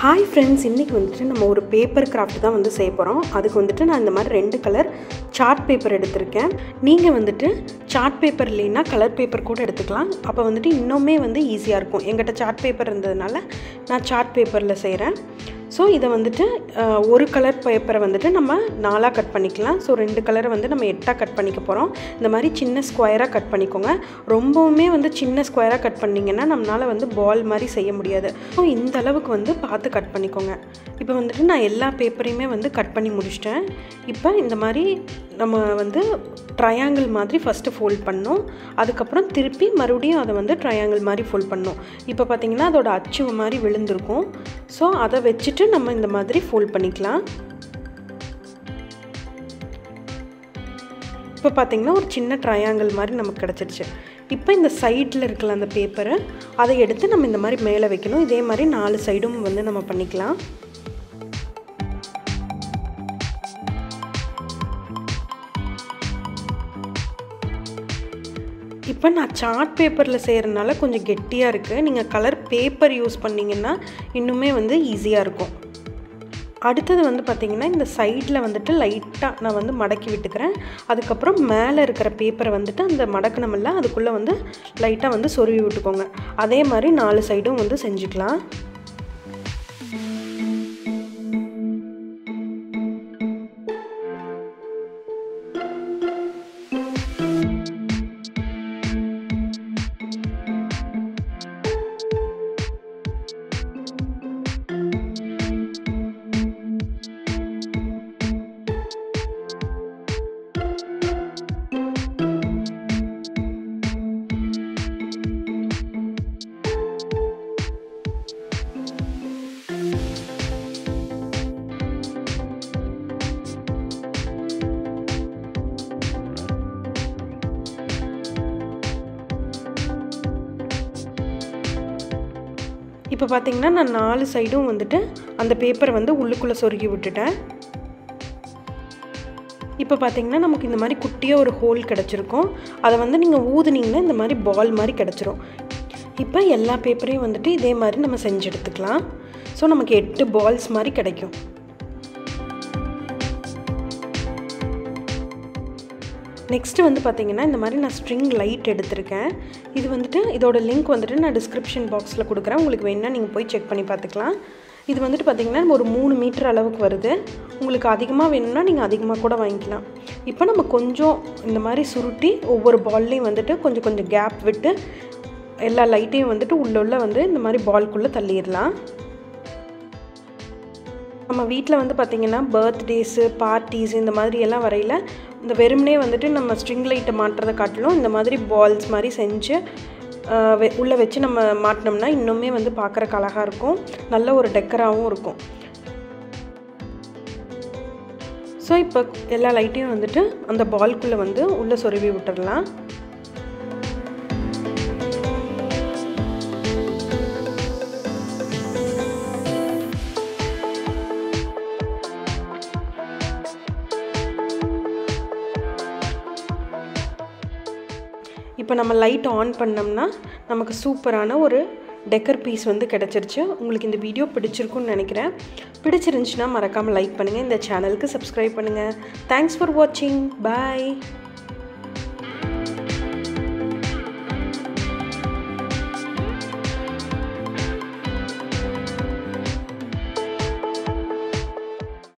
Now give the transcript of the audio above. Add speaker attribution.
Speaker 1: hi friends இன்றைக்கி வந்துட்டு நம்ம ஒரு பேப்பர் கிராஃப்ட் தான் வந்து செய்ய போகிறோம் அதுக்கு வந்துட்டு நான் இந்த மாதிரி ரெண்டு கலர் சார்ட் பேப்பர் எடுத்திருக்கேன் நீங்கள் வந்துட்டு சார்ட் பேப்பர் இல்லைன்னா கலர் பேப்பர் கூட எடுத்துக்கலாம் அப்போ வந்துட்டு இன்னுமே வந்து ஈஸியாக இருக்கும் எங்கிட்ட சார்ட் பேப்பர் இருந்ததுனால நான் சார்ட் பேப்பரில் செய்கிறேன் ஸோ இதை வந்துட்டு அஹ், ஒரு கலர் பேப்பரை வந்துட்டு நம்ம நாலாக கட் பண்ணிக்கலாம் ஸோ ரெண்டு கலரை வந்து நம்ம எட்டாக கட் பண்ணிக்க போகிறோம் இந்த மாதிரி சின்ன ஸ்கொயராக கட் பண்ணிக்கோங்க ரொம்பவுமே வந்து சின்ன ஸ்கொயராக கட் பண்ணிங்கன்னா நம்மளால் வந்து பால் மாதிரி செய்ய முடியாது ஸோ இந்த அளவுக்கு வந்து பார்த்து கட் பண்ணிக்கோங்க இப்போ வந்துட்டு நான் எல்லா பேப்பரையுமே வந்து கட் பண்ணி முடிச்சிட்டேன் இப்போ இந்த மாதிரி நம்ம வந்து ட்ரையாங்கிள் மாதிரி ஃபஸ்ட்டு ஃபோல்ட் பண்ணோம் அதுக்கப்புறம் திருப்பி மறுபடியும் அதை வந்து ட்ரையாங்கிள் மாதிரி ஃபோல்ட் பண்ணோம் இப்போ பார்த்தீங்கன்னா அதோட அச்சு மாதிரி விழுந்திருக்கும் ஸோ அதை வச்சுட்டு நம்ம இந்த மாதிரி ஃபோல்ட் பண்ணிக்கலாம் இப்போ பார்த்தீங்கன்னா ஒரு சின்ன ட்ரையாங்கிள் மாதிரி நமக்கு கிடச்சிருச்சு இப்போ இந்த சைடில் இருக்கல அந்த பேப்பரை அதை எடுத்து நம்ம இந்த மாதிரி மேலே வைக்கணும் இதே மாதிரி நாலு சைடும் வந்து நம்ம பண்ணிக்கலாம் இப்போ நான் சார்ட் பேப்பரில் செய்கிறனால கொஞ்சம் கெட்டியாக இருக்குது நீங்கள் கலர் பேப்பர் யூஸ் பண்ணிங்கன்னா இன்னுமே வந்து ஈஸியாக இருக்கும் அடுத்தது வந்து பார்த்திங்கன்னா இந்த சைடில் வந்துட்டு லைட்டாக நான் வந்து மடக்கி விட்டுக்கிறேன் அதுக்கப்புறம் மேலே இருக்கிற பேப்பரை வந்துட்டு அந்த மடக்கணுமில்ல அதுக்குள்ளே வந்து லைட்டாக வந்து சொருவி விட்டுக்கோங்க அதே மாதிரி நாலு சைடும் வந்து செஞ்சுக்கலாம் இப்போ பார்த்தீங்கன்னா நான் நாலு சைடும் வந்துட்டு அந்த பேப்பரை வந்து உள்ளுக்குள்ளே சொருகி விட்டுட்டேன் இப்போ பார்த்தீங்கன்னா நமக்கு இந்த மாதிரி குட்டியாக ஒரு ஹோல் கிடச்சிருக்கும் அதை வந்து நீங்கள் ஊதுனீங்கன்னா இந்த மாதிரி பால் மாதிரி கிடச்சிரும் இப்போ எல்லா பேப்பரையும் வந்துட்டு இதே மாதிரி நம்ம செஞ்சு எடுத்துக்கலாம் ஸோ நமக்கு எட்டு பால்ஸ் மாதிரி கிடைக்கும் நெக்ஸ்ட்டு வந்து பார்த்தீங்கன்னா இந்த மாதிரி நான் ஸ்ட்ரிங் லைட் எடுத்திருக்கேன் இது வந்துட்டு இதோட லிங்க் வந்துட்டு நான் டிஸ்கிரிப்ஷன் பாக்ஸில் கொடுக்குறேன் உங்களுக்கு வேணுன்னா நீங்கள் போய் செக் பண்ணி பார்த்துக்கலாம் இது வந்துட்டு பார்த்தீங்கன்னா ஒரு மூணு மீட்டர் அளவுக்கு வருது உங்களுக்கு அதிகமாக வேணும்னா நீங்கள் அதிகமாக கூட வாங்கிக்கலாம் இப்போ நம்ம கொஞ்சம் இந்த மாதிரி சுருட்டி ஒவ்வொரு பால்லையும் வந்துட்டு கொஞ்சம் கொஞ்சம் கேப் விட்டு எல்லா லைட்டையும் வந்துட்டு உள்ள உள்ள வந்து இந்த மாதிரி பால்குள்ளே தள்ளிடலாம் நம்ம வீட்டில் வந்து பார்த்திங்கன்னா பர்த்டேஸு பார்ட்டிஸ் இந்த மாதிரி எல்லாம் வரையில் இந்த வெறுமனே வந்துட்டு நம்ம ஸ்ட்ரிங் லைட்டை மாட்டுறதை காட்டிலும் இந்த மாதிரி பால்ஸ் மாதிரி செஞ்சு ஆஹ் வெ- உள்ளே வச்சு நம்ம மாட்டினோம்னா இன்னுமே வந்து பார்க்குறக்கு அழகாக இருக்கும் நல்ல ஒரு டெக்கராகவும் இருக்கும் ஸோ இப்போ எல்லா லைட்டையும் வந்துட்டு அந்த பால்குள்ளே வந்து உள்ளே சொருவி விட்டுடலாம் இப்போ நம்ம லைட் ஆன் பண்ணோம்னா நமக்கு சூப்பரான ஒரு டெக்கர் பீஸ் வந்து கிடச்சிருச்சு உங்களுக்கு இந்த வீடியோ பிடிச்சிருக்குன்னு நினைக்கிறேன் பிடிச்சிருந்துச்சுன்னா மறக்காமல் லைக் பண்ணுங்கள் இந்த சேனலுக்கு சப்ஸ்கிரைப் பண்ணுங்கள் தேங்க்ஸ் ஃபார் வாட்சிங் பாய்